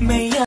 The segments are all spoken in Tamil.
மெய்யா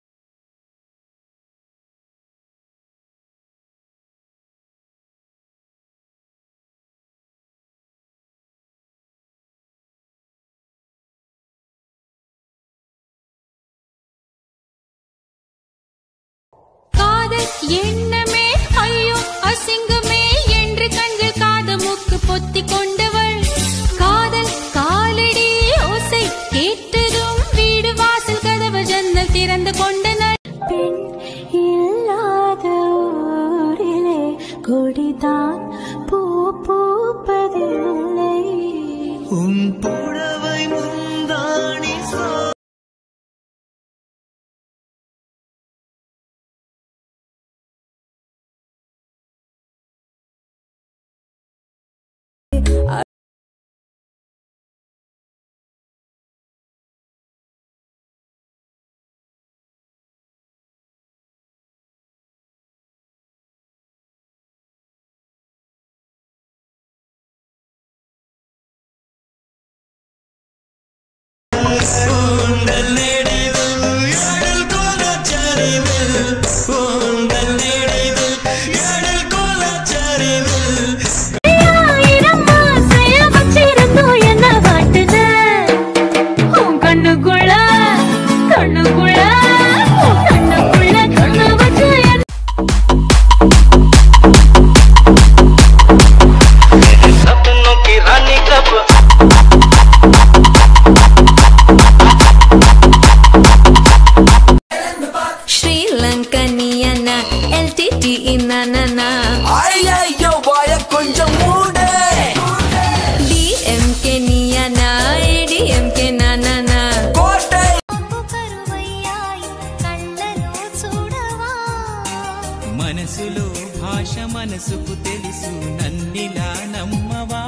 காதல் எண்ணமே ஐயோ அசிங்கமே என்று கண்கள் காது மூக்கு பொத்தி கொண்டவள் காதல் காலடி ஓசை கேட்டதும் வீடு வாசல் கதவு ஜன்னல் திறந்து கொண்டனர் பெண் இல்லாத ஊரிலே கொடிதான் பூ பூப்பதில்லை உன் புடவை முந்தாணி சோ கூந்தல் நெடிதில் எழில் கோலச்சரிவில் கூந்தல் நெடிதில் எழில் கோலச்சரிவில் ஆயிரம் ஆசைய வச்சிருந்தோம் என்ன வாட்டுத உன் கண்ணுக்குள்ள கண்ணுக்குள்ள உன் கண்ணுக்குள்ள கண்ணு வச்சு என்ன सपनों की रानी कब ஸ்ரீலங்கனியனா எல்டிடி இன்னானா ஐயோ வாய கொஞ்சம் மூடு டிஎம்கே நியனா ஏடிஎம்கே நானா கோட்டை మనసులో భాష మనసుకు తెలుసు నన్నిలా నమ్మవా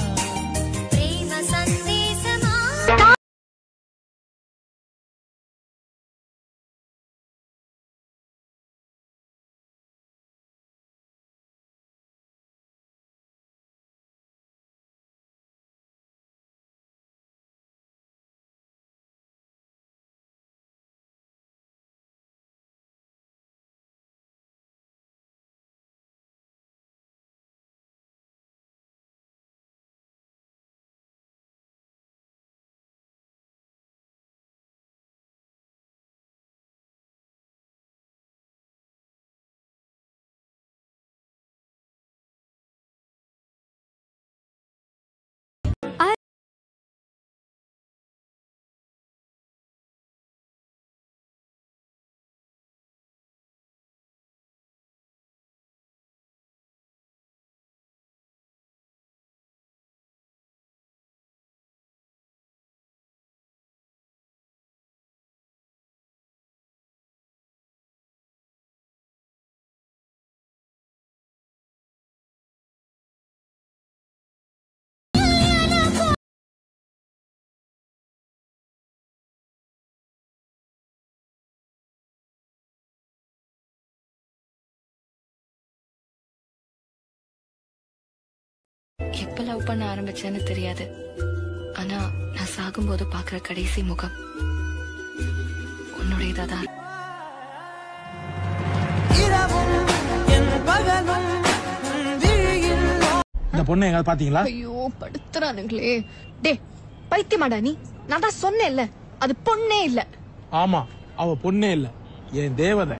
எப்ப லவ் பண்ண ஆரம்பிச்சேன்னு தெரியாது ஆனா நான் சாகும்போது பாக்குற கடைசி முகம் உன்னுடையதான் இந்த பொண்ணை எங்காவது பாத்தீங்களா ஐயோ படுத்துறானுங்களே டே பைத்தியமாடா நீ நான் தான் சொன்னேன்ல அது பொண்ணே இல்ல ஆமா அவ பொண்ணே இல்ல என் தேவதை